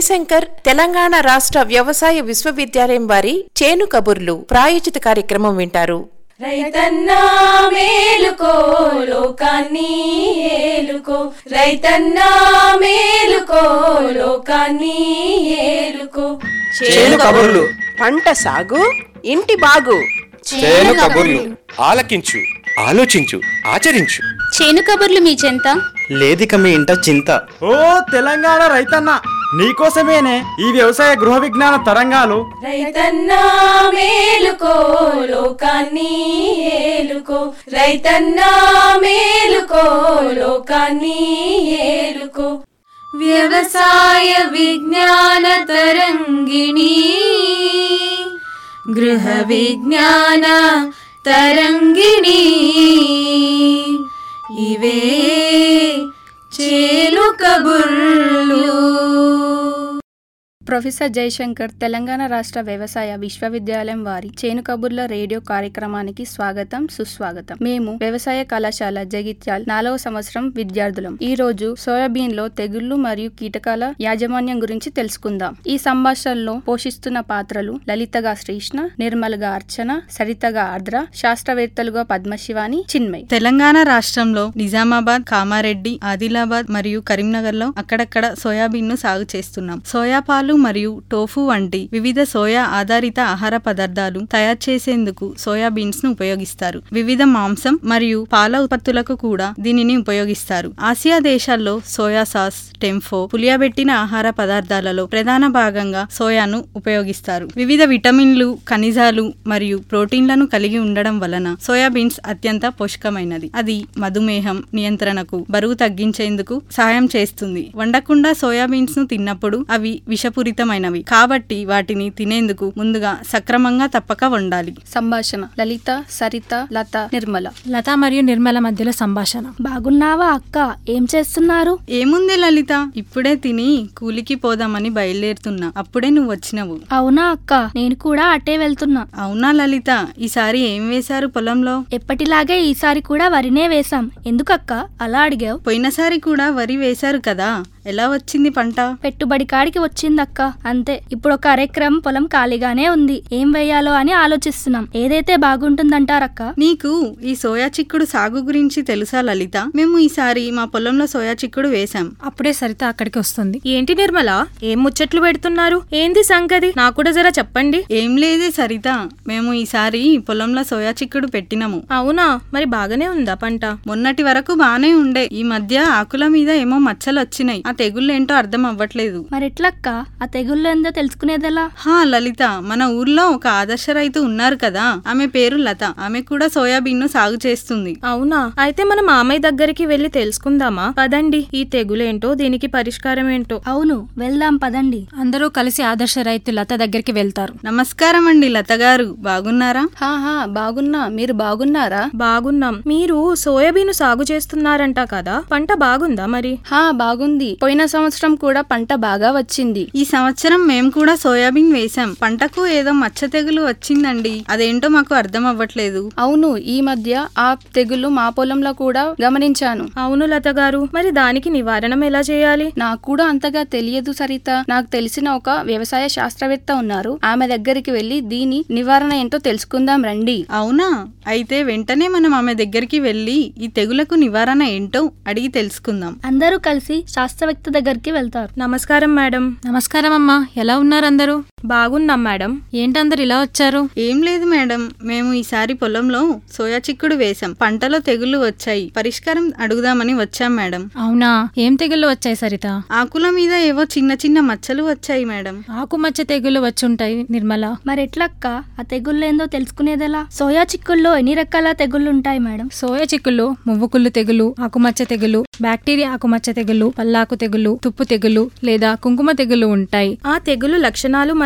శంకర్ తెలంగాణ రాష్ట్ర వ్యవసాయ విశ్వవిద్యాలయం వారి చేను కబుర్లు ప్రాయోజిత కార్యక్రమం వింటారు రైతన్నా మేలుకో లోకాన్ని ఏలుకో రైతన్నా మేలుకో లోకాన్ని ఏలుకో చేను కబుర్లు పంట సాగు ఇంటి బాగు చేను కబుర్లు ఆలకించు ఆలోచించు ఆచరించు చేను కబుర్లు మీ చెంత లేదిక మీ ఇంట చింత ఓ తెలంగాణ రైతన్న నీకోసమేనే ఈ వ్యవసాయ గృహ విజ్ఞాన తరంగాలు రైతన్నా మేలుకో లోకాన్ని ఏలుకో రైతన్నా మేలుకో లోకాన్ని ఏలుకో వ్యవసాయ విజ్ఞాన తరంగిణి గృహ విజ్ఞాన తరంగిణి ఇవే చేలు కబుర్లు ప్రొఫెసర్ జయశంకర్ తెలంగాణ రాష్ట్ర వ్యవసాయ విశ్వవిద్యాలయం వారి చేను కబుర్ల రేడియో కార్యక్రమానికి స్వాగతం సుస్వాగతం మేము వ్యవసాయ కళాశాల జగిత్యాల్ నాలుగవ సంవత్సరం విద్యార్థులం ఈ రోజు సోయాబీన్ లో తెగుళ్లు మరియు కీటకాల యాజమాన్యం గురించి తెలుసుకుందాం ఈ సంభాషణలో పోషిస్తున్న పాత్రలు లలితగా శ్రీష్ణ నిర్మల్గా అర్చన సరితగా ఆర్ద్ర శాస్త్రవేత్తలుగా పద్మశివాని చిన్మయ్ తెలంగాణ రాష్ట్రంలో నిజామాబాద్ కామారెడ్డి ఆదిలాబాద్ మరియు కరీంనగర్ లో అక్కడక్కడ సోయాబీన్ ను సాగు చేస్తున్నాం సోయా పాలు మరియు టోఫు వంటి వివిధ సోయా ఆధారిత ఆహార పదార్థాలు తయారు చేసేందుకు సోయాబీన్స్ ను ఉపయోగిస్తారు వివిధ మాంసం మరియు పాల ఉత్పత్తులకు కూడా దీనిని ఉపయోగిస్తారు ఆసియా దేశాల్లో సోయా సాస్ టెంఫో పులియబెట్టిన ఆహార పదార్థాలలో ప్రధాన భాగంగా సోయాను ఉపయోగిస్తారు వివిధ విటమిన్లు ఖనిజాలు మరియు ప్రోటీన్లను కలిగి ఉండడం వలన సోయాబీన్స్ అత్యంత పోషకమైనది అది మధుమేహం నియంత్రణకు బరువు తగ్గించేందుకు సహాయం చేస్తుంది వండకుండా సోయాబీన్స్ ను తిన్నప్పుడు అవి విషపూరితమైనవి కాబట్టి వాటిని తినేందుకు ముందుగా సక్రమంగా తప్పక వండాలి సంభాషణ లలిత సరిత లత నిర్మల లత మరియు నిర్మల మధ్యలో సంభాషణ బాగున్నావా అక్క ఏం చేస్తున్నారు ఏముంది లలిత ఇప్పుడే తిని కూలికి పోదామని బయలుదేరుతున్నా అప్పుడే నువ్వు వచ్చినవు అవునా అక్క నేను కూడా అటే వెళ్తున్నా అవునా లలిత ఈసారి ఏం వేశారు పొలంలో ఎప్పటిలాగే ఈసారి కూడా వరినే వేశాం ఎందుకక్క అలా అడిగావు పోయినసారి కూడా వరి వేశారు కదా ఎలా వచ్చింది పంట పెట్టుబడి కాడికి వచ్చిందక్క అంతే ఇప్పుడు ఒక అరెక్రమ్ పొలం ఖాళీగానే ఉంది ఏం వేయాలో అని ఆలోచిస్తున్నాం ఏదైతే బాగుంటుందంటారక్క నీకు ఈ సోయా చిక్కుడు సాగు గురించి తెలుసా లలిత మేము ఈసారి మా పొలంలో సోయా చిక్కుడు వేశాం అప్పుడే సరిత అక్కడికి వస్తుంది ఏంటి నిర్మల ఏం ముచ్చట్లు పెడుతున్నారు ఏంది సంగతి నాకు కూడా జర చెప్పండి ఏం లేదే సరిత మేము ఈసారి పొలంలో సోయా చిక్కుడు పెట్టినాము అవునా మరి బాగానే ఉందా పంట మొన్నటి వరకు బానే ఉండే ఈ మధ్య ఆకుల మీద ఏమో మచ్చలు వచ్చినాయి ఆ తెగుళ్ళు ఏంటో అర్థం అవ్వట్లేదు మరెట్లక్క ఆ తెగుళ్ళు ఏందో తెలుసుకునేదెలా హా లలిత మన ఊర్లో ఒక ఆదర్శ రైతు ఉన్నారు కదా ఆమె పేరు లత ఆమె కూడా సోయాబీన్ ను సాగు చేస్తుంది అవునా అయితే మన మామయ్య దగ్గరికి వెళ్లి తెలుసుకుందామా పదండి ఈ తెగులేంటో దీనికి పరిష్కారం ఏంటో అవును వెళ్దాం పదండి అందరూ కలిసి ఆదర్శ రైతు లత దగ్గరికి వెళ్తారు నమస్కారం అండి లత గారు బాగున్నారా హాహా బాగున్నా మీరు బాగున్నారా బాగున్నాం మీరు సోయాబీన్ సాగు చేస్తున్నారంట కదా పంట బాగుందా మరి హా బాగుంది పోయిన సంవత్సరం కూడా పంట బాగా వచ్చింది ఈ సంవత్సరం మేము కూడా సోయాబీన్ వేశాం పంటకు ఏదో మచ్చ తెగులు వచ్చిందండి అదేంటో మాకు అర్థం అవ్వట్లేదు అవును ఈ మధ్య ఆ తెగులు మా పొలంలో కూడా గమనించాను అవును లత గారు మరి దానికి నివారణం ఎలా చేయాలి నాకు కూడా అంతగా తెలియదు సరిత నాకు తెలిసిన ఒక వ్యవసాయ శాస్త్రవేత్త ఉన్నారు ఆమె దగ్గరికి వెళ్లి దీని నివారణ ఏంటో తెలుసుకుందాం రండి అవునా అయితే వెంటనే మనం ఆమె దగ్గరికి వెళ్ళి ఈ తెగులకు నివారణ ఏంటో అడిగి తెలుసుకుందాం అందరూ కలిసి శాస్త్రవేత్త దగ్గరికి వెళ్తారు నమస్కారం మేడం నమస్కారం అమ్మా ఎలా ఉన్నారు అందరూ బాగున్నాం మేడం ఏంటందరు ఇలా వచ్చారు ఏం లేదు మేడం మేము ఈసారి పొలంలో సోయా చిక్కుడు వేశాం పంటలో తెగులు వచ్చాయి పరిష్కారం అడుగుదామని వచ్చాం మేడం అవునా ఏం తెగుళ్ళు వచ్చాయి సరిత ఆకుల మీద ఏవో చిన్న చిన్న మచ్చలు వచ్చాయి మేడం ఆకుమచ్చ తెగుళ్ళు వచ్చుంటాయి నిర్మల మరెట్లక్క ఆ తెగుళ్ళు ఏందో తెలుసుకునేదెలా సోయా చిక్కుల్లో ఎన్ని రకాల తెగుళ్ళు ఉంటాయి మేడం సోయా చిక్కుళ్ళు మువ్వుకుళ్ళు తెగులు ఆకుమచ్చ తెగులు బ్యాక్టీరియా ఆకుమచ్చ తెగులు పల్లాకు తెగులు తుప్పు తెగులు లేదా కుంకుమ తెగులు ఉంటాయి ఆ తెగులు లక్షణాలు మరియు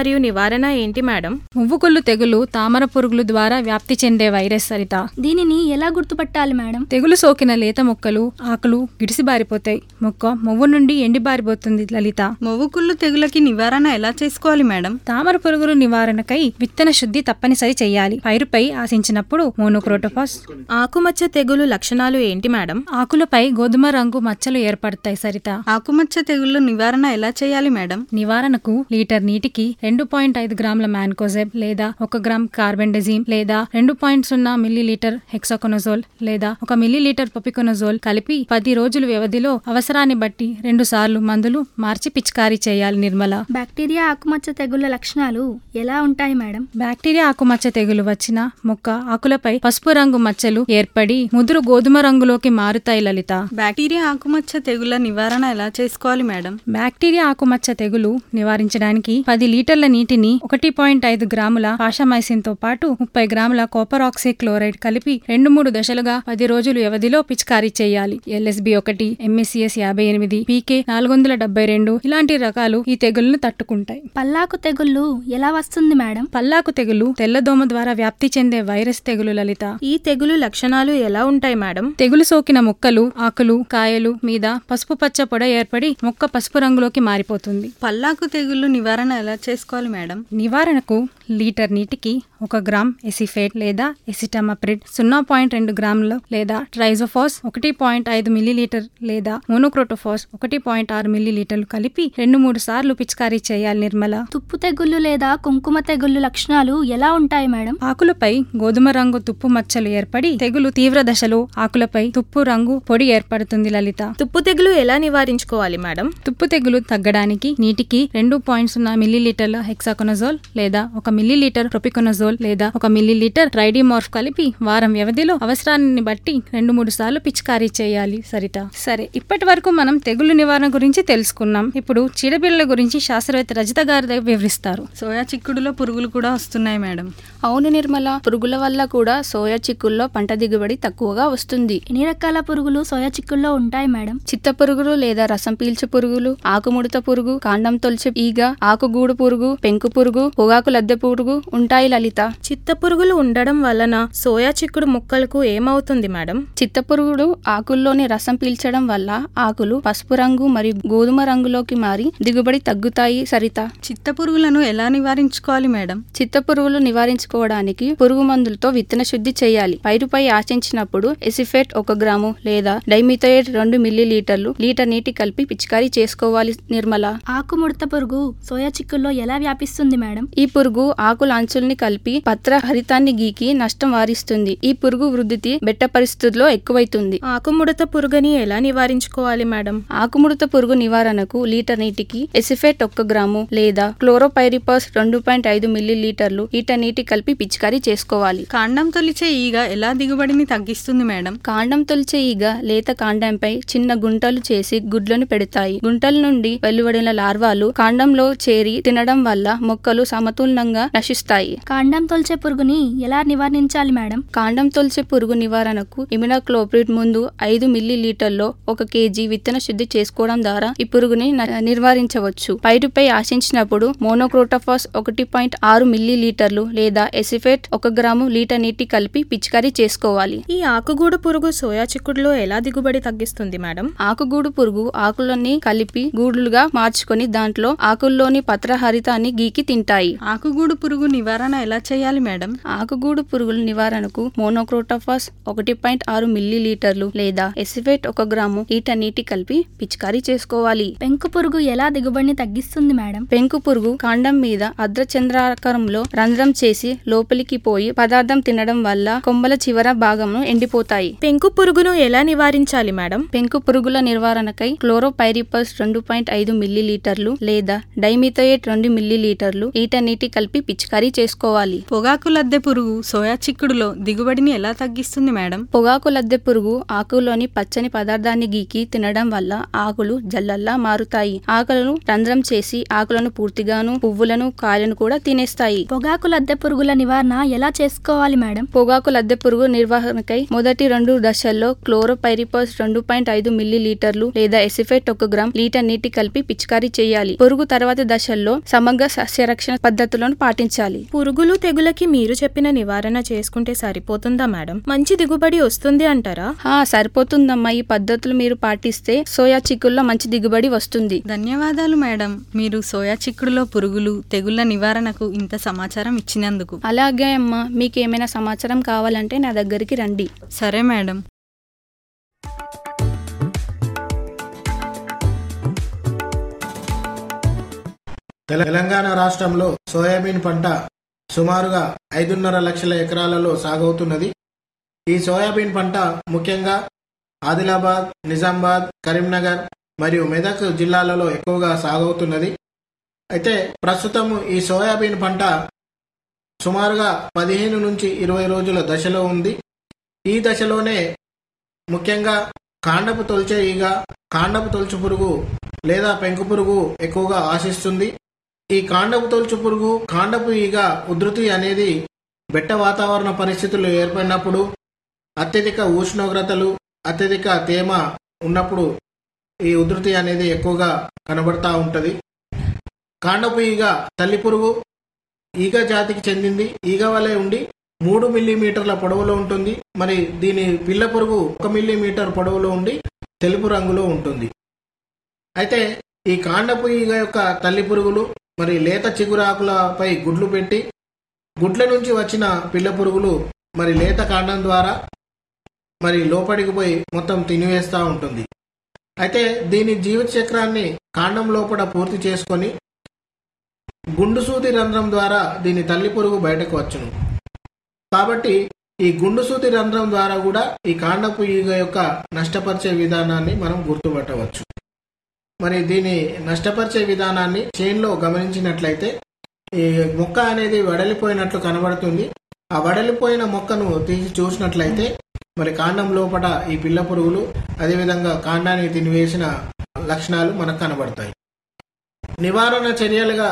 మరియు నివారణ ఏంటి మేడం మువ్వుకుళ్ళు తెగులు తామర పురుగులు ద్వారా వ్యాప్తి చెందే వైరస్ సరిత దీనిని ఎలా గుర్తుపట్టాలి మేడం తెగులు సోకిన లేత మొక్కలు ఆకులు గిడిసిబారిపోతాయి మొక్క మొవ్వు నుండి ఎండిబారిపోతుంది లలిత మొవ్వుకుళ్ళు తెగులకి నివారణ ఎలా చేసుకోవాలి మేడం తామర పురుగులు నివారణకై విత్తన శుద్ధి తప్పనిసరి చేయాలి పైరుపై ఆశించినప్పుడు మోనోక్రోటోఫాస్ ఆకుమచ్చ తెగులు లక్షణాలు ఏంటి మేడం ఆకులపై గోధుమ రంగు మచ్చలు ఏర్పడతాయి సరిత ఆకుమచ్చ తెగుళ్ళు నివారణ ఎలా చేయాలి మేడం నివారణకు లీటర్ నీటికి రెండు పాయింట్ ఐదు గ్రాముల మ్యాన్కోజెబ్ లేదా ఒక గ్రామ్ కార్బెండజిమ్ లేదా రెండు పాయింట్ సున్నా మిల్లీ లీటర్ హెక్సాకొనజోల్ లేదా ఒక మిల్లీ లీటర్ పొపికొనజోల్ కలిపి పది రోజుల వ్యవధిలో అవసరాన్ని బట్టి రెండు సార్లు మందులు మార్చి పిచికారీ చేయాలి నిర్మల బ్యాక్టీరియా ఆకుమచ్చ తెగుళ్ళ లక్షణాలు ఎలా ఉంటాయి మేడం బ్యాక్టీరియా ఆకుమచ్చ తెగులు వచ్చిన మొక్క ఆకులపై పసుపు రంగు మచ్చలు ఏర్పడి ముదురు గోధుమ రంగులోకి మారుతాయి లలిత బ్యాక్టీరియా ఆకుమచ్చ తెగుల నివారణ ఎలా చేసుకోవాలి మేడం బ్యాక్టీరియా ఆకుమచ్చ తెగులు నివారించడానికి పది లీటర్ల నీటిని ఒకటి పాయింట్ ఐదు గ్రాముల పాషమైసిన్ తో పాటు ముప్పై గ్రాముల కాపర్ ఆక్సీ క్లోరైడ్ కలిపి రెండు మూడు దశలుగా పది రోజులు వ్యవధిలో పిచికారీ చేయాలి ఎల్ఎస్బి ఒకటి ఎంఎస్సిఎస్ యాభై ఎనిమిది పీకే నాలుగు వందల డెబ్బై రెండు ఇలాంటి రకాలు ఈ తెగుళ్లను తట్టుకుంటాయి పల్లాకు తెగుళ్ళు ఎలా వస్తుంది మేడం పల్లాకు తెగులు తెల్లదోమ ద్వారా వ్యాప్తి చెందే వైరస్ తెగులు లలిత ఈ తెగులు లక్షణాలు ఎలా ఉంటాయి మేడం తెగులు సోకిన మొక్కలు ఆకులు కాయలు మీద పసుపు పచ్చ పొడ ఏర్పడి మొక్క పసుపు రంగులోకి మారిపోతుంది పల్లాకు తెగుళ్ళు నివారణ ఎలా చేసుకోవాలి మేడం నివారణకు లీటర్ నీటికి ఒక గ్రామ్ ఎసిఫేట్ లేదా ఎసిటమాప్రిడ్ సున్నా పాయింట్ రెండు గ్రాములు లేదా ట్రైజోఫాస్ ఒకటి పాయింట్ ఐదు మిల్లీలీటర్ లేదా మోనోక్రోటోఫాస్ ఒకటి పాయింట్ ఆరు మిల్లీలీటర్లు కలిపి రెండు మూడు సార్లు పిచికారీ చేయాలి నిర్మల తుప్పు తెగుళ్ళు లేదా కుంకుమ తెగుళ్ళు లక్షణాలు ఎలా ఉంటాయి మేడం ఆకులపై గోధుమ రంగు తుప్పు మచ్చలు ఏర్పడి తెగులు తీవ్ర దశలో ఆకులపై తుప్పు రంగు పొడి ఏర్పడుతుంది లలిత తుప్పు తెగులు ఎలా నివారించుకోవాలి మేడం తుప్పు తెగులు తగ్గడానికి నీటికి రెండు పాయింట్ సున్నా మిల్లీలీటర్ల హెక్సాకొనజోల్ లేదా ఒక మిల్లీలీటర్ ప్రొపికొనజోల్ లేదా ఒక మిల్లీలీటర్ ట్రైడిమార్ఫ్ కలిపి వారం వ్యవధిలో అవసరాన్ని బట్టి రెండు మూడు సార్లు పిచికారీ చేయాలి సరిత సరే ఇప్పటి వరకు మనం తెగులు నివారణ గురించి తెలుసుకున్నాం ఇప్పుడు చీడపిల్లల గురించి శాస్త్రవేత్త రజిత గారి దగ్గర వివరిస్తారు సోయా చిక్కుడులో పురుగులు కూడా వస్తున్నాయి మేడం అవును నిర్మల పురుగుల వల్ల కూడా సోయా చిక్కుల్లో పంట దిగుబడి తక్కువగా వస్తుంది ఎన్ని రకాల పురుగులు సోయా చిక్కుల్లో ఉంటాయి మేడం చిత్త పురుగులు లేదా రసం పీల్చే పురుగులు ఆకుముడత పురుగు కాండం తొలిచే ఈగ ఆకుగూడు పురుగు పెంకు పురుగు పొగాకు లద్దె పురుగు ఉంటాయి లలిత చిత్త పురుగులు ఉండడం వలన సోయా చిక్కుడు మొక్కలకు ఏమవుతుంది మేడం చిత్త పురుగులు ఆకుల్లోని రసం పీల్చడం వల్ల ఆకులు పసుపు రంగు మరియు గోధుమ రంగులోకి మారి దిగుబడి తగ్గుతాయి సరిత చిత్త పురుగులను ఎలా నివారించుకోవాలి మేడం చిత్త పురుగులు నివారించుకోవడానికి పురుగు మందులతో విత్తన శుద్ధి చేయాలి పైరుపై ఆశించినప్పుడు ఎసిఫేట్ ఒక గ్రాము లేదా డైమిథోయేట్ రెండు మిల్లీ లీటర్లు లీటర్ నీటి కలిపి పిచికారీ చేసుకోవాలి నిర్మల ఆకుముడత పురుగు సోయా చిక్కుల్లో ఎలా వ్యాపిస్తుంది మేడం ఈ పురుగు ఆకుల అంచుల్ని కలిపి పత్ర హరితాన్ని గీకి నష్టం వారిస్తుంది ఈ పురుగు వృద్ధి బెట్ట పరిస్థితుల్లో ఎక్కువైతుంది ఆకుముడత పురుగుని ఎలా నివారించుకోవాలి మేడం ఆకుముడత పురుగు నివారణకు లీటర్ నీటికి ఎసిఫేట్ ఒక్క గ్రాము లేదా క్లోరోపైరిపాస్ రెండు పాయింట్ ఐదు మిల్లీ లీటర్లు లీటర్ నీటి కలిపి పిచికారీ చేసుకోవాలి కాండం తొలిచే ఈగ ఎలా దిగుబడిని తగ్గిస్తుంది మేడం కాండం తొలిచే ఈగ లేత కాండంపై చిన్న గుంటలు చేసి గుడ్లను పెడతాయి గుంటల నుండి వెలువడిన లార్వాలు కాండంలో చేరి తినడం వల్ల మొక్కలు సమతుల్యంగా నశిస్తాయి కాండం తొలిచే పురుగుని ఎలా నివారించాలి మేడం కాండం తొలిచే పురుగు నివారణకు ఇమిడాక్లోప్రిడ్ ముందు ఐదు మిల్లీ లీటర్లో ఒక కేజీ విత్తన శుద్ధి చేసుకోవడం ద్వారా ఈ పురుగుని న- నివారించవచ్చు పైరుపై ఆశించినప్పుడు మోనోక్రోటోఫాస్ ఒకటి పాయింట్ ఆరు మిల్లీ లీటర్లు లేదా ఎసిఫేట్ ఒక గ్రాము లీటర్ నీటి కలిపి పిచికారీ చేసుకోవాలి ఈ ఆకుగూడు పురుగు సోయా చిక్కుడులో ఎలా దిగుబడి తగ్గిస్తుంది మేడం ఆకుగూడు పురుగు ఆకులని కలిపి గూడులుగా మార్చుకొని దాంట్లో ఆకుల్లోని పత్రహరితాన్ని గీకి తింటాయి ఆకుగూడు పురుగు నివారణ ఎలా చేయాలి మేడం ఆకుగూడు పురుగుల నివారణకు మోనోక్రోటోఫాస్ ఒకటి పాయింట్ ఆరు మిల్లీ లీటర్లు లేదా ఎసిఫేట్ ఒక గ్రాము లీటర్ నీటి కలిపి పిచికారీ చేసుకోవాలి పెంకు పురుగు ఎలా దిగుబడిని తగ్గిస్తుంది మేడం పెంకు పురుగు కాండం మీద అర్ధచంద్రాకారంలో రంధ్రం చేసి లోపలికి పోయి పదార్థం తినడం వల్ల కొమ్మల చివర భాగంను ఎండిపోతాయి పెంకు పురుగును ఎలా నివారించాలి మేడం పెంకు పురుగుల నివారణకై క్లోరోపైరిపస్ రెండు పాయింట్ ఐదు మిల్లీ లీటర్లు లేదా డైమిథోయేట్ రెండు మిల్లీ లీటర్లు లీటర్ నీటి కలిపి పిచికారీ చేసుకోవాలి పొగాకు లద్దె పురుగు సోయా చిక్కుడులో దిగుబడిని ఎలా తగ్గిస్తుంది మేడం పొగాకు లద్దె పురుగు ఆకులోని పచ్చని పదార్థాన్ని గీకి తినడం వల్ల ఆకులు జల్లల్లా మారుతాయి ఆకులను రంధ్రం చేసి ఆకులను పూర్తిగాను పువ్వులను కాయలను కూడా తినేస్తాయి పొగాకు లద్దె పురుగుల నివారణ ఎలా చేసుకోవాలి మేడం పొగాకు లద్దె పురుగు నిర్వహణకై మొదటి రెండు దశల్లో క్లోరోపైరిపస్ రెండు పాయింట్ ఐదు మిల్లీ లీటర్లు లేదా ఎసిఫేట్ ఒక గ్రామ్ లీటర్ నీటి కలిపి పిచికారీ చేయాలి పురుగు తర్వాతి దశల్లో సమగ్ర సస్యరక్షణ పద్ధతులను పాటించాలి పురుగులు తెగులకి మీరు చెప్పిన నివారణ చేసుకుంటే సరిపోతుందా మేడం మంచి దిగుబడి వస్తుంది అంటారా ఆ సరిపోతుందమ్మా ఈ పద్ధతులు మీరు పాటిస్తే సోయా చిక్కుల్లో మంచి దిగుబడి వస్తుంది ధన్యవాదాలు మేడం మీరు సోయా చిక్కుడులో పురుగులు తెగుళ్ల నివారణకు ఇంత సమాచారం ఇచ్చినందుకు అలాగే అమ్మా మీకు ఏమైనా సమాచారం కావాలంటే నా దగ్గరికి రండి సరే మేడం తెలంగాణ రాష్ట్రంలో సోయాబీన్ పంట సుమారుగా ఐదున్నర లక్షల ఎకరాలలో సాగవుతున్నది ఈ సోయాబీన్ పంట ముఖ్యంగా ఆదిలాబాద్ నిజామాబాద్ కరీంనగర్ మరియు మెదక్ జిల్లాలలో ఎక్కువగా సాగవుతున్నది అయితే ప్రస్తుతం ఈ సోయాబీన్ పంట సుమారుగా పదిహేను నుంచి ఇరవై రోజుల దశలో ఉంది ఈ దశలోనే ముఖ్యంగా కాండపు తొలిచే ఈగ కాండపు తొలుచు పురుగు లేదా పెంకు పురుగు ఎక్కువగా ఆశిస్తుంది ఈ కాండపు తొలుచు పురుగు కాండపు ఈగ ఉధృతి అనేది బెట్ట వాతావరణ పరిస్థితులు ఏర్పడినప్పుడు అత్యధిక ఉష్ణోగ్రతలు అత్యధిక తేమ ఉన్నప్పుడు ఈ ఉధృతి అనేది ఎక్కువగా కనబడతా ఉంటుంది కాండపు ఈగ తల్లి పురుగు ఈగ జాతికి చెందింది ఈగ వలె ఉండి మూడు మిల్లీమీటర్ల పొడవులో ఉంటుంది మరి దీని పిల్ల పురుగు ఒక మిల్లీమీటర్ పొడవులో ఉండి తెలుపు రంగులో ఉంటుంది అయితే ఈ కాండపు ఈగ యొక్క తల్లి పురుగులు మరి లేత చిగురాకులపై గుడ్లు పెట్టి గుడ్ల నుంచి వచ్చిన పిల్ల పురుగులు మరి లేత కాండం ద్వారా మరి లోపలికి పోయి మొత్తం తినివేస్తూ ఉంటుంది అయితే దీని జీవిత చక్రాన్ని కాండం లోపల పూర్తి చేసుకొని గుండు సూది రంధ్రం ద్వారా దీని తల్లి పురుగు బయటకు వచ్చును కాబట్టి ఈ గుండు సూది రంధ్రం ద్వారా కూడా ఈ కాండపు ఈగ యొక్క నష్టపరిచే విధానాన్ని మనం గుర్తుపట్టవచ్చు మరి దీని నష్టపరిచే విధానాన్ని చేన్లో గమనించినట్లయితే ఈ మొక్క అనేది వడలిపోయినట్లు కనబడుతుంది ఆ వడలిపోయిన మొక్కను తీసి చూసినట్లయితే మరి కాండం లోపల ఈ పిల్ల పురుగులు అదేవిధంగా కాండాన్ని తినివేసిన లక్షణాలు మనకు కనబడతాయి నివారణ చర్యలుగా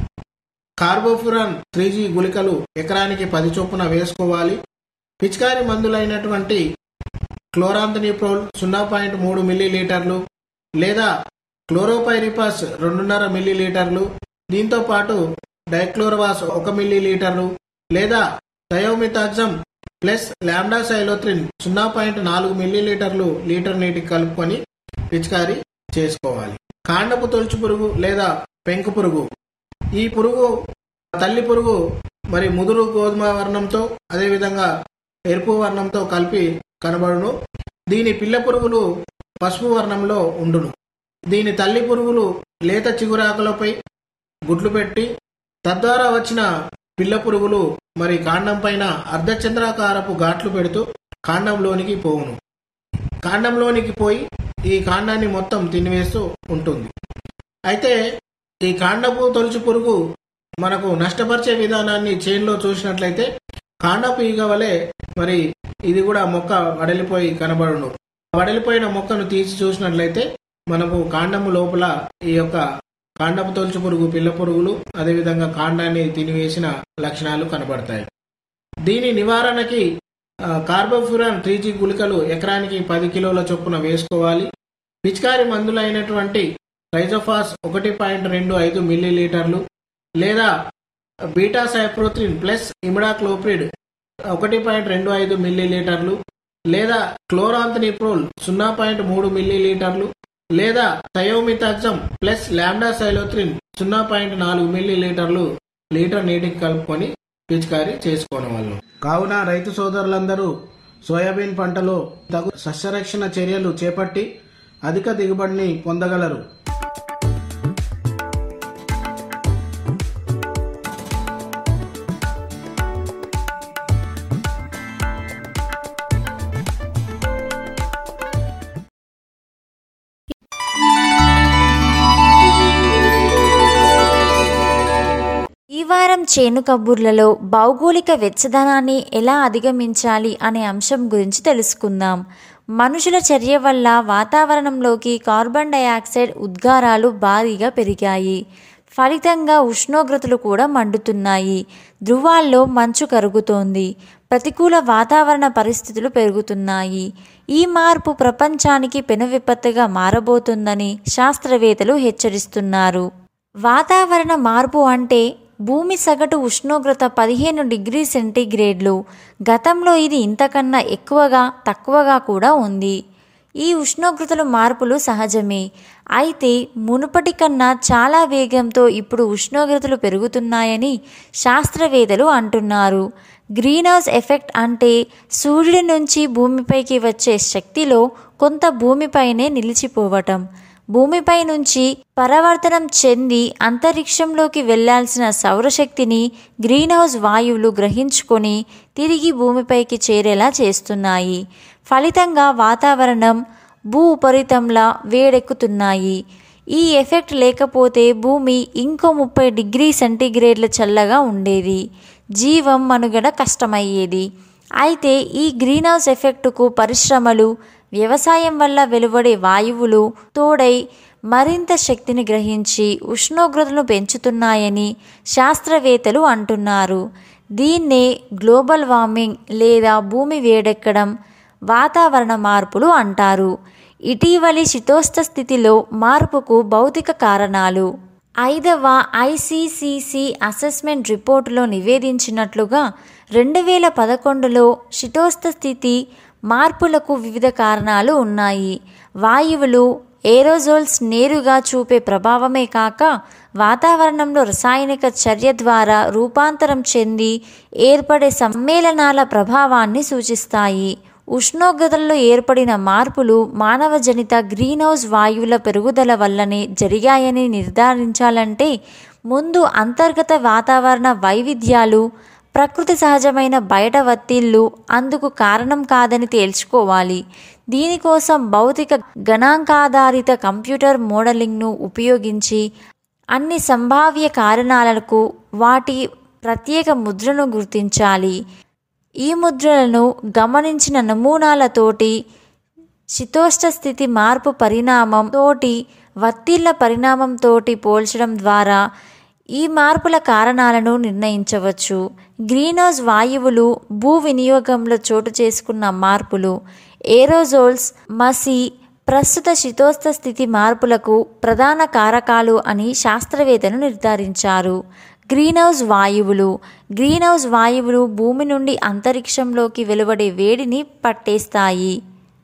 కార్బోఫురాన్ త్రీ జీ గుళికలు ఎకరానికి పది చొప్పున వేసుకోవాలి పిచికారి మందులైనటువంటి క్లోరాంతనిప్రోల్ సున్నా పాయింట్ మూడు మిల్లీ లీటర్లు లేదా క్లోరోపైరిపాస్ రెండున్నర మిల్లీ లీటర్లు దీంతో పాటు డైక్లోరవాస్ ఒక మిల్లీ లీటర్లు లేదా థయోమితాజం ప్లస్ లాండా సైలోత్రిన్ సున్నా పాయింట్ నాలుగు మిల్లీ లీటర్లు లీటర్ నీటికి కలుపుకొని పిచికారీ చేసుకోవాలి కాండపు తొలుచు పురుగు లేదా పెంకు పురుగు ఈ పురుగు తల్లి పురుగు మరి ముదురు గోధుమ వర్ణంతో అదేవిధంగా ఎరుపు వర్ణంతో కలిపి కనబడును దీని పిల్ల పురుగులు పసుపు వర్ణంలో ఉండును దీని తల్లి పురుగులు లేత చిగురాకులపై గుడ్లు పెట్టి తద్వారా వచ్చిన పిల్ల పురుగులు మరి కాండం పైన అర్ధచంద్రాకారపు ఘాట్లు పెడుతూ కాండంలోనికి పోవును కాండంలోనికి పోయి ఈ కాండాన్ని మొత్తం తినివేస్తూ ఉంటుంది అయితే ఈ కాండపు తొలుచు పురుగు మనకు నష్టపరిచే విధానాన్ని చేన్లో చూసినట్లయితే కాండపు ఈగ వలె మరి ఇది కూడా మొక్క వడలిపోయి కనబడును వడలిపోయిన మొక్కను తీసి చూసినట్లయితే మనకు కాండము లోపల ఈ యొక్క కాండపు తొలుచు పురుగు పిల్ల పురుగులు అదేవిధంగా కాండాన్ని తినివేసిన లక్షణాలు కనబడతాయి దీని నివారణకి కార్బోఫ్యూరాన్ త్రీ జీ గుళికలు ఎకరానికి పది కిలోల చొప్పున వేసుకోవాలి పిచికారి మందులైనటువంటి రైజోఫాస్ ఒకటి పాయింట్ రెండు ఐదు మిల్లీ లీటర్లు లేదా బీటా సైప్రోత్రిన్ ప్లస్ ఇమిడాక్లోప్రిడ్ ఒకటి పాయింట్ రెండు ఐదు మిల్లీ లీటర్లు లేదా క్లోరాంతనిప్రోల్ సున్నా పాయింట్ మూడు మిల్లీ లీటర్లు లేదా థయోమితాక్సమ్ ప్లస్ లాండా సైలోత్రిన్ సున్నా పాయింట్ నాలుగు మిల్లీ లీటర్లు లీటర్ నీటికి కలుపుకొని పిచికారీ చేసుకోవడం వల్ల కావున రైతు సోదరులందరూ సోయాబీన్ పంటలో తగు సస్యరక్షణ చర్యలు చేపట్టి అధిక దిగుబడిని పొందగలరు ఈ ఈ వారం చేను కబుర్లలో భౌగోళిక వెచ్చదనాన్ని ఎలా అధిగమించాలి అనే అంశం గురించి తెలుసుకుందాం మనుషుల చర్య వల్ల వాతావరణంలోకి కార్బన్ డయాక్సైడ్ ఉద్గారాలు భారీగా పెరిగాయి ఫలితంగా ఉష్ణోగ్రతలు కూడా మండుతున్నాయి ధృవాల్లో మంచు కరుగుతోంది ప్రతికూల వాతావరణ పరిస్థితులు పెరుగుతున్నాయి ఈ మార్పు ప్రపంచానికి పెను విపత్తుగా మారబోతుందని శాస్త్రవేత్తలు హెచ్చరిస్తున్నారు వాతావరణ మార్పు అంటే భూమి సగటు ఉష్ణోగ్రత పదిహేను డిగ్రీ సెంటీగ్రేడ్లు గతంలో ఇది ఇంతకన్నా ఎక్కువగా తక్కువగా కూడా ఉంది ఈ ఉష్ణోగ్రతల మార్పులు సహజమే అయితే మునుపటి కన్నా చాలా వేగంతో ఇప్పుడు ఉష్ణోగ్రతలు పెరుగుతున్నాయని శాస్త్రవేత్తలు అంటున్నారు గ్రీన్ హౌస్ ఎఫెక్ట్ అంటే సూర్యుడి నుంచి భూమిపైకి వచ్చే శక్తిలో కొంత భూమిపైనే నిలిచిపోవటం భూమిపై నుంచి పరావర్తనం చెంది అంతరిక్షంలోకి వెళ్లాల్సిన సౌరశక్తిని గ్రీన్ హౌస్ వాయువులు గ్రహించుకొని తిరిగి భూమిపైకి చేరేలా చేస్తున్నాయి ఫలితంగా వాతావరణం భూ ఉపరితంలా వేడెక్కుతున్నాయి ఈ ఎఫెక్ట్ లేకపోతే భూమి ఇంకో ముప్పై డిగ్రీ సెంటీగ్రేడ్ల చల్లగా ఉండేది జీవం మనుగడ కష్టమయ్యేది అయితే ఈ గ్రీన్ హౌస్ ఎఫెక్టుకు పరిశ్రమలు వ్యవసాయం వల్ల వెలువడే వాయువులు తోడై మరింత శక్తిని గ్రహించి ఉష్ణోగ్రతను పెంచుతున్నాయని శాస్త్రవేత్తలు అంటున్నారు దీన్నే గ్లోబల్ వార్మింగ్ లేదా భూమి వేడెక్కడం వాతావరణ మార్పులు అంటారు ఇటీవలి శీతోష్ణ స్థితిలో మార్పుకు భౌతిక కారణాలు ఐదవ ఐసీసీసీ అసెస్మెంట్ రిపోర్టులో నివేదించినట్లుగా రెండు వేల పదకొండులో శీతోష్ణ స్థితి మార్పులకు వివిధ కారణాలు ఉన్నాయి వాయువులు ఏరోజోల్స్ నేరుగా చూపే ప్రభావమే కాక వాతావరణంలో రసాయనిక చర్య ద్వారా రూపాంతరం చెంది ఏర్పడే సమ్మేళనాల ప్రభావాన్ని సూచిస్తాయి ఉష్ణోగ్రతల్లో ఏర్పడిన మార్పులు మానవ జనిత గ్రీన్ హౌస్ వాయువుల పెరుగుదల వల్లనే జరిగాయని నిర్ధారించాలంటే ముందు అంతర్గత వాతావరణ వైవిధ్యాలు ప్రకృతి సహజమైన బయట ఒత్తిళ్లు అందుకు కారణం కాదని తేల్చుకోవాలి దీనికోసం భౌతిక గణాంకాధారిత కంప్యూటర్ మోడలింగ్ను ఉపయోగించి అన్ని సంభావ్య కారణాలకు వాటి ప్రత్యేక ముద్రను గుర్తించాలి ఈ ముద్రలను గమనించిన నమూనాలతోటి శీతోష్ణ స్థితి మార్పు పరిణామం తోటి వత్తిళ్ల పరిణామంతోటి పోల్చడం ద్వారా ఈ మార్పుల కారణాలను నిర్ణయించవచ్చు గ్రీన్హౌస్ వాయువులు భూ వినియోగంలో చోటు చేసుకున్న మార్పులు ఏరోజోల్స్ మసి ప్రస్తుత శీతోష్ణ స్థితి మార్పులకు ప్రధాన కారకాలు అని శాస్త్రవేత్తలు నిర్ధారించారు గ్రీన్హౌస్ వాయువులు గ్రీన్హౌస్ వాయువులు భూమి నుండి అంతరిక్షంలోకి వెలువడే వేడిని పట్టేస్తాయి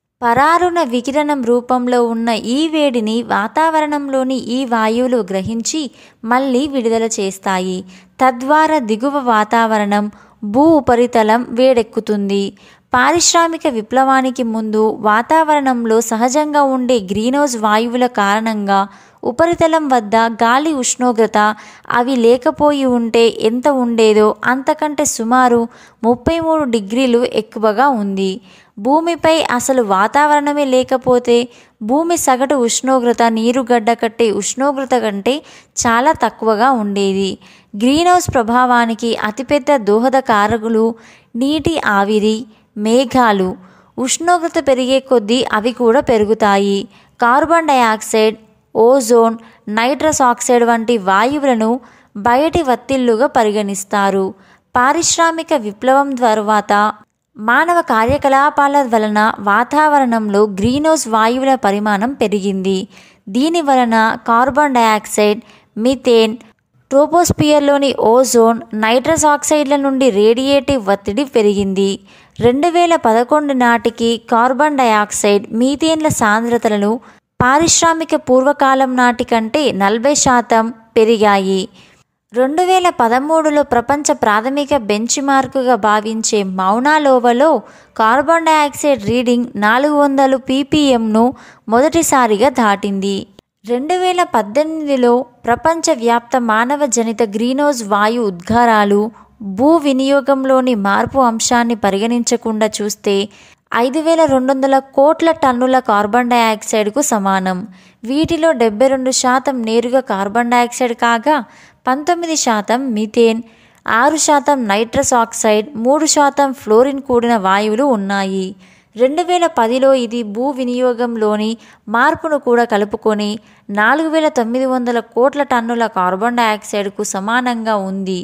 పరారుణ వికిరణం రూపంలో ఉన్న ఈ వేడిని వాతావరణంలోని ఈ వాయువులు గ్రహించి మళ్ళీ విడుదల చేస్తాయి తద్వారా దిగువ వాతావరణం భూ ఉపరితలం వేడెక్కుతుంది పారిశ్రామిక విప్లవానికి ముందు వాతావరణంలో సహజంగా ఉండే గ్రీన్హౌస్ వాయువుల కారణంగా ఉపరితలం వద్ద గాలి ఉష్ణోగ్రత అవి లేకపోయి ఉంటే ఎంత ఉండేదో అంతకంటే సుమారు ముప్పై మూడు డిగ్రీలు ఎక్కువగా ఉంది భూమిపై అసలు వాతావరణమే లేకపోతే భూమి సగటు ఉష్ణోగ్రత నీరుగడ్డ కట్టే ఉష్ణోగ్రత కంటే చాలా తక్కువగా ఉండేది గ్రీన్హౌస్ ప్రభావానికి అతిపెద్ద దోహద కారకులు నీటి ఆవిరి మేఘాలు ఉష్ణోగ్రత పెరిగే కొద్దీ అవి కూడా పెరుగుతాయి carbon dioxide ozone nitrous oxide వంటి వాయువులను బయటి వత్తిళ్లుగా పరిగణిస్తారు పారిశ్రామిక విప్లవం తర్వాత మానవ కార్యకలాపాల వలన వాతావరణంలో గ్రీన్హౌస్ వాయువుల పరిమాణం పెరిగింది దీని వలన కార్బన్ డయాక్సైడ్ మిథేన్ ట్రోపోస్పియర్లోని ఓజోన్ నైట్రస్ ఆక్సైడ్ల నుండి రేడియేటివ్ ఒత్తిడి పెరిగింది రెండు వేల పదకొండు నాటికి కార్బన్ డయాక్సైడ్ మీథేన్ల సాంద్రతలను పారిశ్రామిక పూర్వకాలం నాటి కంటే నలభై శాతం పెరిగాయి రెండు వేల పదమూడులో ప్రపంచ ప్రాథమిక బెంచ్ మార్కుగా భావించే మౌనాలోవలో కార్బన్ డయాక్సైడ్ రీడింగ్ నాలుగు వందలు పీపీఎంను మొదటిసారిగా దాటింది రెండు వేల పద్దెనిమిదిలో ప్రపంచవ్యాప్త మానవ జనిత గ్రీన్హౌస్ వాయు ఉద్గారాలు భూ వినియోగంలోని మార్పు అంశాన్ని పరిగణించకుండా చూస్తే ఐదు వేల రెండు వందల కోట్ల టన్నుల కార్బన్ డయాక్సైడ్కు సమానం వీటిలో డెబ్బై రెండు శాతం నేరుగా కార్బన్ డయాక్సైడ్ కాగా పంతొమ్మిది శాతం మిథేన్ ఆరు శాతం నైట్రస్ ఆక్సైడ్ మూడు శాతం ఫ్లోరిన్ కూడిన వాయువులు ఉన్నాయి రెండు వేల పదిలో ఇది భూ వినియోగంలోని మార్పును కూడా కలుపుకొని నాలుగు వేల తొమ్మిది వందల కోట్ల టన్నుల కార్బన్ డయాక్సైడ్కు సమానంగా ఉంది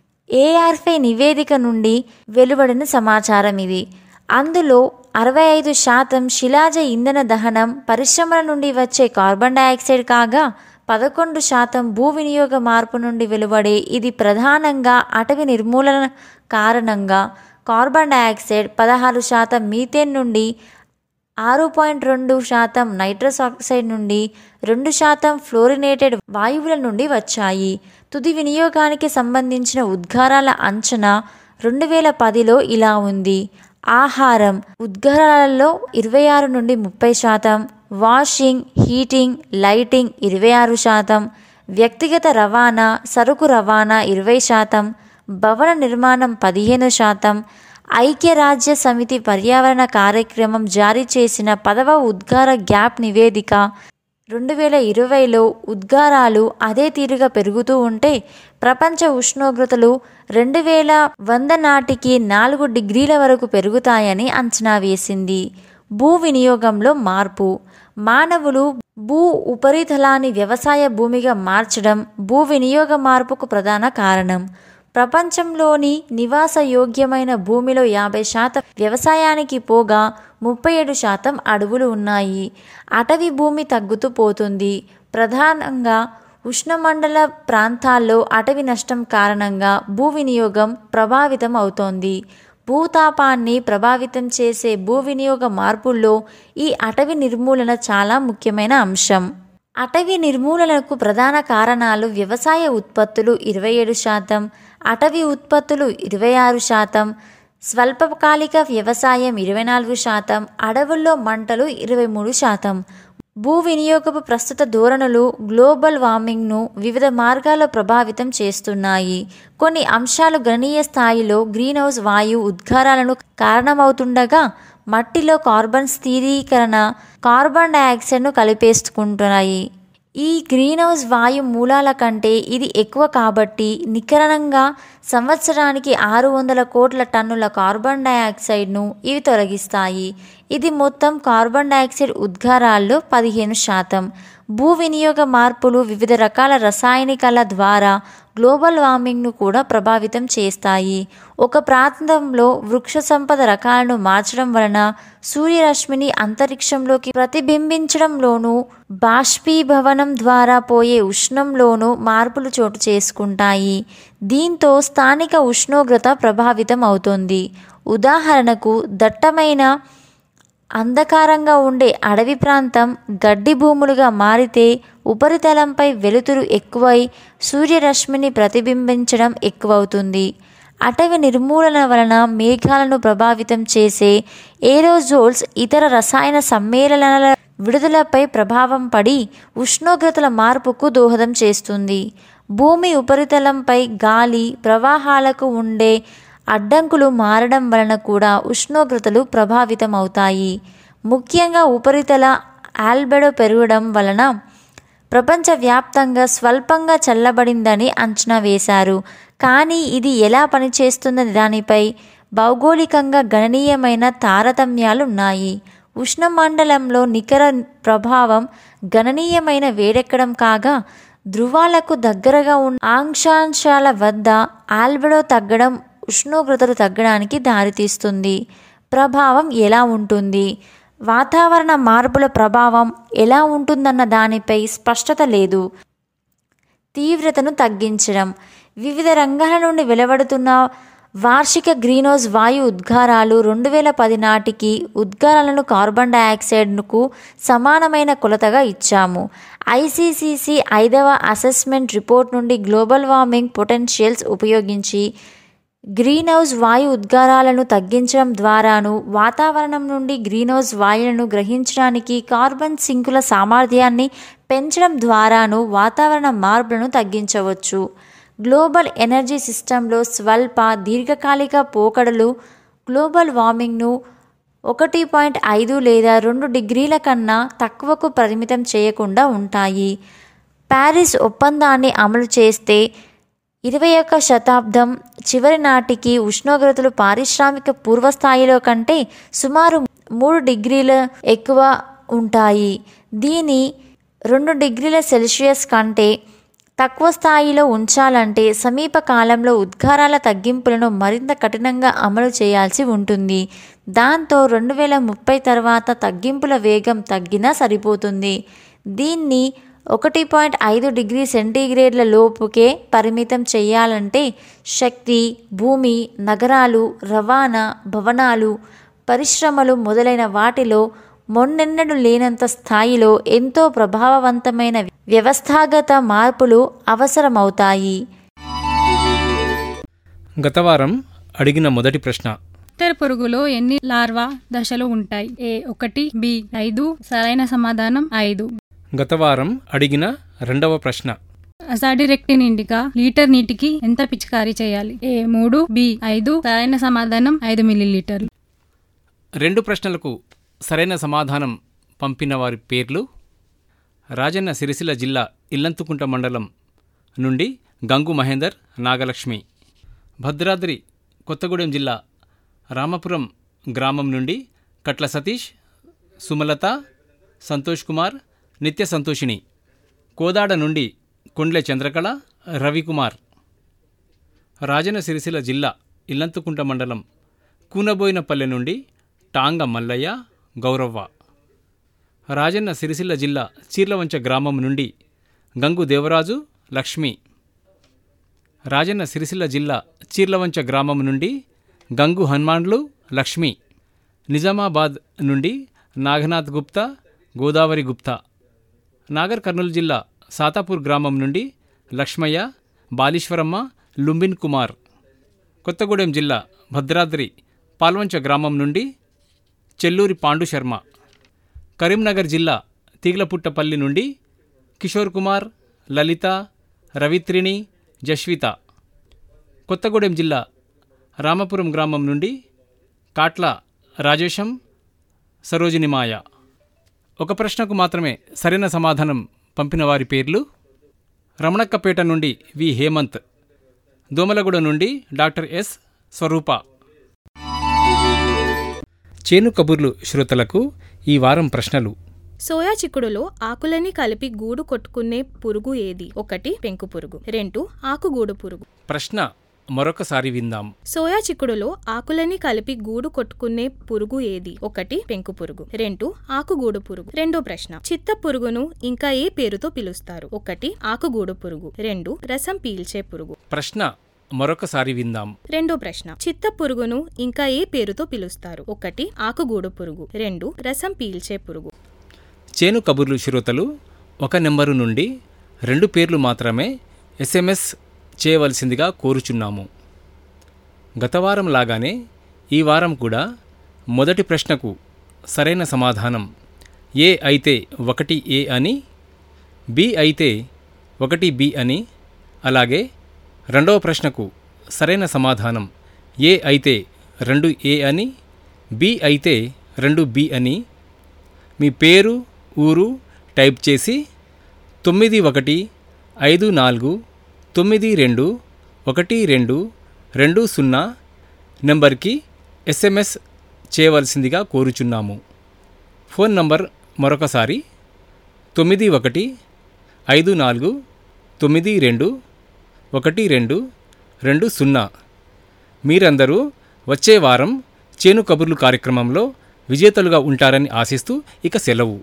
ఏఆర్ఫై నివేదిక నుండి వెలువడిన సమాచారం ఇది అందులో అరవై ఐదు శాతం శిలాజ ఇంధన దహనం పరిశ్రమల నుండి వచ్చే కార్బన్ డయాక్సైడ్ కాగా పదకొండు శాతం భూ వినియోగ మార్పు నుండి వెలువడే ఇది ప్రధానంగా అటవీ నిర్మూలన కారణంగా కార్బన్ డయాక్సైడ్ పదహారు శాతం మీథేన్ నుండి ఆరు పాయింట్ రెండు శాతం నైట్రస్ ఆక్సైడ్ నుండి రెండు శాతం ఫ్లోరినేటెడ్ వాయువుల నుండి వచ్చాయి తుది వినియోగానికి సంబంధించిన ఉద్గారాల అంచనా రెండు వేల పదిలో ఇలా ఉంది ఆహారం ఉద్గారాలలో ఇరవై ఆరు నుండి ముప్పై శాతం వాషింగ్ హీటింగ్ లైటింగ్ ఇరవై ఆరు శాతం వ్యక్తిగత రవాణా సరుకు రవాణా ఇరవై శాతం భవన నిర్మాణం పదిహేను శాతం ఐక్యరాజ్య సమితి పర్యావరణ కార్యక్రమం జారీ చేసిన పదవ ఉద్గార గ్యాప్ నివేదిక రెండు వేల ఇరవైలో ఉద్గారాలు అదే తీరుగా పెరుగుతూ ఉంటే ప్రపంచ ఉష్ణోగ్రతలు రెండు వేల వంద నాటికి నాలుగు డిగ్రీల వరకు పెరుగుతాయని అంచనా వేసింది భూ వినియోగంలో మార్పు మానవులు భూ ఉపరితలాన్ని వ్యవసాయ భూమిగా మార్చడం భూ వినియోగ మార్పుకు ప్రధాన కారణం ప్రపంచంలోని నివాసయోగ్యమైన భూమిలో యాభై శాతం వ్యవసాయానికి పోగా ముప్పై ఏడు శాతం అడవులు ఉన్నాయి అటవీ భూమి తగ్గుతూ పోతుంది ప్రధానంగా ఉష్ణమండల ప్రాంతాల్లో అటవీ నష్టం కారణంగా భూ వినియోగం ప్రభావితం అవుతోంది భూతాపాన్ని ప్రభావితం చేసే భూ వినియోగ మార్పుల్లో ఈ అటవీ నిర్మూలన చాలా ముఖ్యమైన అంశం అటవీ నిర్మూలనకు ప్రధాన కారణాలు వ్యవసాయ ఉత్పత్తులు ఇరవై ఏడు శాతం అటవీ ఉత్పత్తులు ఇరవై ఆరు శాతం స్వల్పకాలిక వ్యవసాయం ఇరవై నాలుగు శాతం అడవుల్లో మంటలు ఇరవై మూడు శాతం భూ వినియోగపు ప్రస్తుత ధోరణులు గ్లోబల్ వార్మింగ్ను వివిధ మార్గాల్లో ప్రభావితం చేస్తున్నాయి కొన్ని అంశాలు గణనీయ స్థాయిలో గ్రీన్ హౌస్ వాయు ఉద్గారాలను కారణమవుతుండగా మట్టిలో కార్బన్ స్థిరీకరణ కార్బన్ డయాక్సైడ్ను కలిపేసుకుంటున్నాయి ఈ గ్రీన్ హౌస్ వాయు మూలాల కంటే ఇది ఎక్కువ కాబట్టి నికరంగా సంవత్సరానికి ఆరు వందల కోట్ల టన్నుల కార్బన్ డయాక్సైడ్ను ఇవి తొలగిస్తాయి ఇది మొత్తం కార్బన్ డయాక్సైడ్ ఉద్గారాల్లో పదిహేను శాతం భూ వినియోగ మార్పులు వివిధ రకాల రసాయనికాల ద్వారా గ్లోబల్ వార్మింగ్ను కూడా ప్రభావితం చేస్తాయి ఒక ప్రాంతంలో వృక్ష సంపద రకాలను మార్చడం వలన సూర్యరశ్మిని అంతరిక్షంలోకి ప్రతిబింబించడంలోనూ బాష్పీభవనం ద్వారా పోయే ఉష్ణంలోనూ మార్పులు చోటు చేసుకుంటాయి దీంతో స్థానిక ఉష్ణోగ్రత ప్రభావితం అవుతుంది ఉదాహరణకు దట్టమైన అంధకారంగా ఉండే అడవి ప్రాంతం గడ్డి భూములుగా మారితే ఉపరితలంపై వెలుతురు ఎక్కువై సూర్యరశ్మిని ప్రతిబింబించడం ఎక్కువవుతుంది అటవీ నిర్మూలన వలన మేఘాలను ప్రభావితం చేసే ఏరోజోల్స్ ఇతర రసాయన సమ్మేళనాల విడుదలపై ప్రభావం పడి ఉష్ణోగ్రతల మార్పుకు దోహదం చేస్తుంది భూమి ఉపరితలంపై గాలి ప్రవాహాలకు ఉండే అడ్డంకులు మారడం వలన కూడా ఉష్ణోగ్రతలు ప్రభావితం అవుతాయి ముఖ్యంగా ఉపరితల ఆల్బెడో పెరగడం వలన ప్రపంచవ్యాప్తంగా స్వల్పంగా చల్లబడిందని అంచనా వేశారు కానీ ఇది ఎలా పనిచేస్తుందనే దానిపై భౌగోళికంగా గణనీయమైన తారతమ్యాలు ఉన్నాయి ఉష్ణమండలంలో నికర ప్రభావం గణనీయమైన వేడెక్కడం కాగా ధృవాలకు దగ్గరగా ఉన్న ఆంక్షాంశాల వద్ద ఆల్బెడో తగ్గడం ఉష్ణోగ్రతలు తగ్గడానికి దారితీస్తుంది ప్రభావం ఎలా ఉంటుంది వాతావరణ మార్పుల ప్రభావం ఎలా ఉంటుందన్న దానిపై స్పష్టత లేదు తీవ్రతను తగ్గించడం వివిధ రంగాల నుండి వెలువడుతున్న వార్షిక గ్రీన్హౌస్ వాయు ఉద్గారాలు రెండు వేల పది నాటికి ఉద్గారాలను కార్బన్ డయాక్సైడ్కు సమానమైన కొలతగా ఇచ్చాము ఐసీసీసీ ఐదవ అసెస్మెంట్ రిపోర్ట్ నుండి గ్లోబల్ వార్మింగ్ పొటెన్షియల్స్ ఉపయోగించి గ్రీన్ హౌస్ వాయు ఉద్గారాలను తగ్గించడం ద్వారాను వాతావరణం నుండి గ్రీన్ హౌస్ వాయువులను గ్రహించడానికి కార్బన్ సింకుల సామర్థ్యాన్ని పెంచడం ద్వారాను వాతావరణ మార్పులను తగ్గించవచ్చు గ్లోబల్ ఎనర్జీ సిస్టంలో స్వల్ప దీర్ఘకాలిక పోకడలు గ్లోబల్ వార్మింగ్ను ఒకటి పాయింట్ ఐదు లేదా రెండు డిగ్రీల కన్నా తక్కువకు పరిమితం చేయకుండా ఉంటాయి ప్యారిస్ ఒప్పందాన్ని అమలు చేస్తే ఇరవై ఒక్క శతాబ్దం చివరి నాటికి ఉష్ణోగ్రతలు పారిశ్రామిక పూర్వస్థాయిలో కంటే సుమారు మూడు డిగ్రీల ఎక్కువ ఉంటాయి దీని రెండు డిగ్రీల సెల్సియస్ కంటే తక్కువ స్థాయిలో ఉంచాలంటే సమీప కాలంలో ఉద్గారాల తగ్గింపులను మరింత కఠినంగా అమలు చేయాల్సి ఉంటుంది దాంతో రెండు వేల ముప్పై తర్వాత తగ్గింపుల వేగం తగ్గినా సరిపోతుంది దీన్ని ఒకటి పాయింట్ ఐదు డిగ్రీ సెంటీగ్రేడ్ల లోపుకే పరిమితం చేయాలంటే శక్తి భూమి నగరాలు రవాణా భవనాలు పరిశ్రమలు మొదలైన వాటిలో మొన్నెన్నడూ లేనంత స్థాయిలో ఎంతో ప్రభావవంతమైన వ్యవస్థాగత మార్పులు అవసరమవుతాయి గత వారం అడిగిన మొదటి ప్రశ్న ఇతర పురుగులో ఎన్ని లార్వా దశలు ఉంటాయి ఏ ఒకటి బి ఐదు సరైన సమాధానం ఐదు గత వారం అడిగిన రెండవ ప్రశ్న అసాడిరెక్టిన్ ఇండికా లీటర్ నీటికి ఎంత పిచికారీ చేయాలి ఏ మూడు బి ఐదు సరైన సమాధానం ఐదు మిల్లీలీటర్లు రెండు ప్రశ్నలకు సరైన సమాధానం పంపిన వారి పేర్లు రాజన్న సిరిసిల్ల జిల్లా ఇల్లంతుకుంట మండలం నుండి గంగు మహేందర్ నాగలక్ష్మి భద్రాద్రి కొత్తగూడెం జిల్లా రామపురం గ్రామం నుండి కట్ల సతీష్ సుమలత సంతోష్ కుమార్ నిత్య సంతోషిని కోదాడ నుండి కొండ్లె చంద్రకళ రవికుమార్ రాజన్న సిరిసిల్ల జిల్లా ఇల్లంతుకుంట మండలం కూనబోయినపల్లె నుండి టాంగ మల్లయ్య గౌరవ్వ రాజన్న సిరిసిల్ల జిల్లా చీర్లవంచ గ్రామం నుండి గంగు దేవరాజు లక్ష్మి రాజన్న సిరిసిల్ల జిల్లా చీర్లవంచ గ్రామం నుండి గంగు హనుమాన్లు లక్ష్మి నిజామాబాద్ నుండి నాగనాథ్ గుప్తా గోదావరి గుప్తా నాగర్ కర్నూలు జిల్లా సాతాపూర్ గ్రామం నుండి లక్ష్మయ్య బాలీశ్వరమ్మ లుంబిన్ కుమార్ కొత్తగూడెం జిల్లా భద్రాద్రి పాల్వంచ గ్రామం నుండి చెల్లూరి పాండు శర్మ కరీంనగర్ జిల్లా తీగలపుట్టపల్లి నుండి కిషోర్ కుమార్ లలిత రవిత్రిణి జస్విత కొత్తగూడెం జిల్లా రామపురం గ్రామం నుండి కాట్ల రాజేశం సరోజినిమాయ ఒక ప్రశ్నకు మాత్రమే సరైన సమాధానం పంపిన వారి పేర్లు రమణక్కపేట నుండి వి హేమంత్ దోమలగూడ నుండి డాక్టర్ ఎస్ స్వరూప చేను కబుర్లు శ్రోతలకు ఈ వారం ప్రశ్నలు సోయా చిక్కుడులో ఆకులని కలిపి గూడు కొట్టుకునే పురుగు ఏది ఒకటి పెంకు పురుగు రెండు ఆకుగూడు పురుగు ప్రశ్న మరొకసారి విందాం సోయా చిక్కుడులో ఆకులని కలిపి గూడు కొట్టుకునే పురుగు ఏది ఒకటి పెంకు పురుగు రెండు ఆకుగూడు పురుగు రెండో ప్రశ్న చిత్త పురుగును ఇంకా ఏ పేరుతో పిలుస్తారు ఒకటి ఆకుగూడు పురుగు రెండు రసం పీల్చే పురుగు ప్రశ్న మరొకసారి విందాం రెండో ప్రశ్న చిత్త పురుగును ఇంకా ఏ పేరుతో పిలుస్తారు ఒకటి ఆకుగూడు పురుగు రెండు రసం పీల్చే పురుగు చేను కబుర్లు శ్రోతలు ఒక నెంబరు నుండి రెండు పేర్లు మాత్రమే ఎస్ఎంఎస్ చేయవలసిందిగా కోరుచున్నాము గత వారం లాగానే ఈ వారం కూడా మొదటి ప్రశ్నకు సరైన సమాధానం ఏ అయితే ఒకటి ఏ అని బి అయితే ఒకటి బి అని అలాగే రెండవ ప్రశ్నకు సరైన సమాధానం ఏ అయితే రెండు ఏ అని బి అయితే రెండు బి అని మీ పేరు ఊరు టైప్ చేసి తొమ్మిది ఒకటి ఐదు నాలుగు తొమ్మిది రెండు ఒకటి రెండు రెండు సున్నా నెంబర్కి ఎస్ఎంఎస్ చేయవలసిందిగా కోరుచున్నాము ఫోన్ నంబర్ మరొకసారి తొమ్మిది ఒకటి ఐదు నాలుగు తొమ్మిది రెండు ఒకటి రెండు రెండు సున్నా మీరందరూ వచ్చే వారం చేను కబుర్లు కార్యక్రమంలో విజేతలుగా ఉంటారని ఆశిస్తూ ఇక సెలవు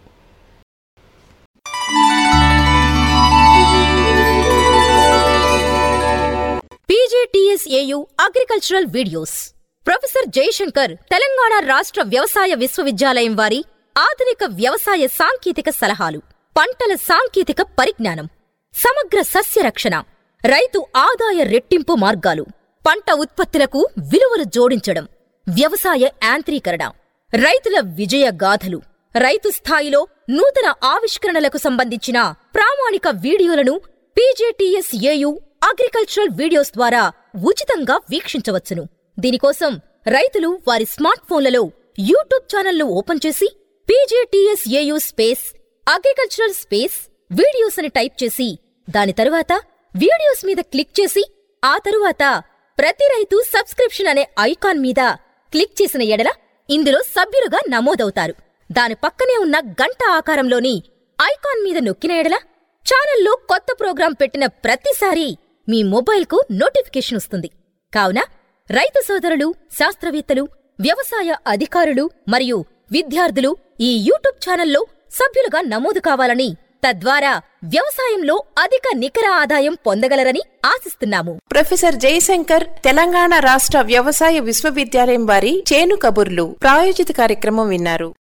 PGTSAU agricultural videos professor Jayashankar Telangana రాష్ట్ర వ్యవసాయ విశ్వవిద్యాలయం వారి ఆధునిక వ్యవసాయ సాంకేతిక సలహాలు పంటల సాంకేతిక పరిజ్ఞానం సమగ్ర సస్య రక్షణ రైతు ఆదాయ రెట్టింపు మార్గాలు పంట ఉత్పత్తులకు విలువలు జోడించడం వ్యవసాయ యాంత్రీకరణ రైతుల విజయ గాథలు రైతు స్థాయిలో నూతన ఆవిష్కరణలకు సంబంధించిన ప్రామాణిక వీడియోలను పీజేటీఎస్ఏయు అగ్రికల్చరల్ వీడియోస్ ద్వారా ఉచితంగా వీక్షించవచ్చును దీనికోసం రైతులు వారి స్మార్ట్ ఫోన్లలో యూట్యూబ్ ఛానల్ను ఓపెన్ చేసి PJTSAU space agricultural space videos అని టైప్ చేసి దాని తరువాత వీడియోస్ మీద క్లిక్ చేసి ఆ తరువాత ప్రతి రైతు సబ్స్క్రిప్షన్ అనే ఐకాన్ మీద క్లిక్ చేసిన ఎడల ఇందులో సభ్యులుగా నమోదవుతారు దాని పక్కనే ఉన్న గంట ఆకారంలోని ఐకాన్ మీద నొక్కిన ఎడల ఛానల్లో కొత్త ప్రోగ్రాం పెట్టిన ప్రతిసారి మీ మొబైల్కు నోటిఫికేషన్ వస్తుంది కావున రైతు సోదరులు శాస్త్రవేత్తలు వ్యవసాయ అధికారులు మరియు విద్యార్థులు ఈ యూట్యూబ్ ఛానల్లో సభ్యులుగా నమోదు కావాలని తద్వారా వ్యవసాయంలో అధిక నికర ఆదాయం పొందగలరని ఆశిస్తున్నాము ప్రొఫెసర్ జయశంకర్ తెలంగాణ రాష్ట్ర వ్యవసాయ విశ్వవిద్యాలయం వారి చేను కబుర్లు ప్రాయోజిత కార్యక్రమం విన్నారు